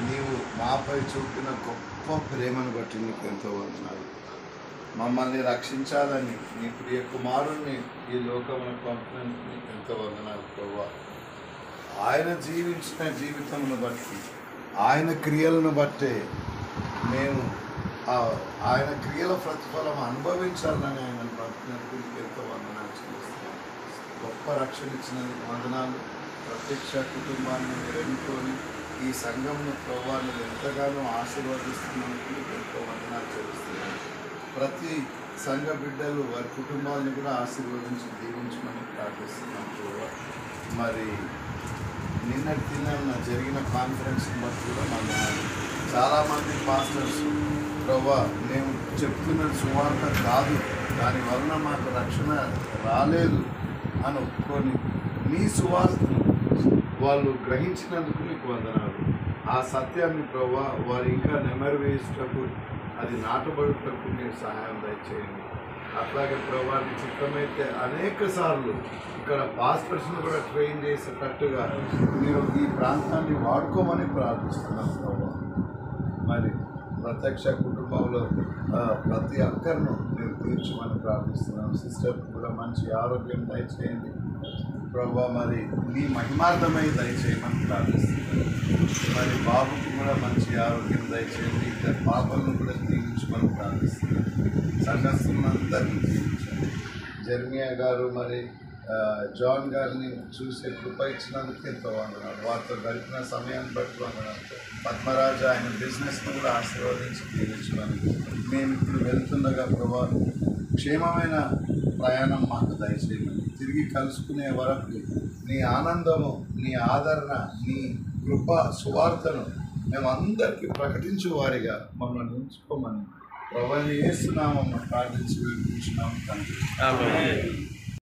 నీవు మాపై చూపిన గొప్ప ప్రేమను బట్టి నీకు ఎంతో వందనాలు మమ్మల్ని రక్షించాలని నీ ప్రియ కుమారుణ్ణి ఈ లోకమును పంపినందుకు నీకు ఎంతో వందనాలు ప్రభా ఆయన జీవించిన జీవితమును బట్టి ఆయన క్రియలను బట్టే మేము ఆ ఆయన క్రియల ప్రతిఫలం అనుభవించాలని ఆయన పంపినందుకు నీకు ఎంతో వందనాలు చెల్లిస్తున్నాను గొప్ప రక్షణ ఇచ్చినందుకు వందనాలు ప్రత్యక్ష కుటుంబాన్ని మీరు ఎన్నుకొని ఈ సంఘంను ప్రభావాన్ని ఎంతగానో ఆశీర్వదిస్తున్నందుకు మీకు ఎంతో వందనాలు చెల్లిస్తున్నాను ప్రతి సంఘ బిడ్డలు వారి కుటుంబాలను కూడా ఆశీర్వదించి దీవించమని ప్రార్థిస్తున్నాం ప్రభావ మరి నిన్నటి దినాన జరిగిన కాన్ఫరెన్స్ బట్టి కూడా వందనాలు చాలామంది పాస్టర్స్ ప్రభా మేము చెప్తున్న సువార్త కాదు దాని వలన మాకు రక్షణ రాలేదు అని ఒప్పుకొని నీ సువార్తను వాళ్ళు గ్రహించినందుకు నీకు వందనాలు ఆ సత్యాన్ని ప్రభా వారు ఇంకా నెమరువేసుటకు అది నాటబడుటకు మీరు సహాయం దయచేయండి అట్లాగే ప్రభా నీ చిత్తమైతే అనేక సార్లు ఇక్కడ పాస్టర్స్ను కూడా ట్రైన్ చేసేటట్టుగా మీరు ఈ ప్రాంతాన్ని వాడుకోమని ప్రార్థిస్తున్నాం ప్రభా మరి ప్రత్యక్ష కుటుంబంలో ఆ, ప్రతి అక్కర్ను మీరు తీర్చమని ప్రార్థిస్తున్నాం సిస్టర్ కూడా మంచి ఆరోగ్యం దయచేయండి ప్రభా మరి నీ మహిమార్థమై దయచేయమని ప్రార్థిస్తున్నాం మరి బాబుకు కూడా మంచి ఆరోగ్యం దయచేయండి ఇద్దరు పాపలను కూడా దీవించమని ప్రార్థిస్తున్నాం సంఘస్థులందరినీ దీవించండి జర్మియా గారు మరి ఆ, జాన్ గారిని చూసే కృప ఇచ్చినందుకు ఎంతో వందనాలు వారితో గడిపిన సమయం బట్టి వందనాలు పద్మరాజు ఆయన బిజినెస్ను కూడా ఆశీర్వదించి దీవించమని మేము ఇప్పుడు వెళ్తుండగా ప్రభా క్షేమమైన ప్రయాణం మాకు దయచేయమని తిరిగి కలుసుకునే వరకు నీ ఆనందము నీ ఆదరణ నీ కృప సువార్తను మేము అందరికీ ప్రకటించు వారిగా మమ్మల్ని ఉంచుకోమని ప్రభాని వేస్తున్నామని ప్రార్థించి వినిపించినాము తండ్రి ఆమేన్.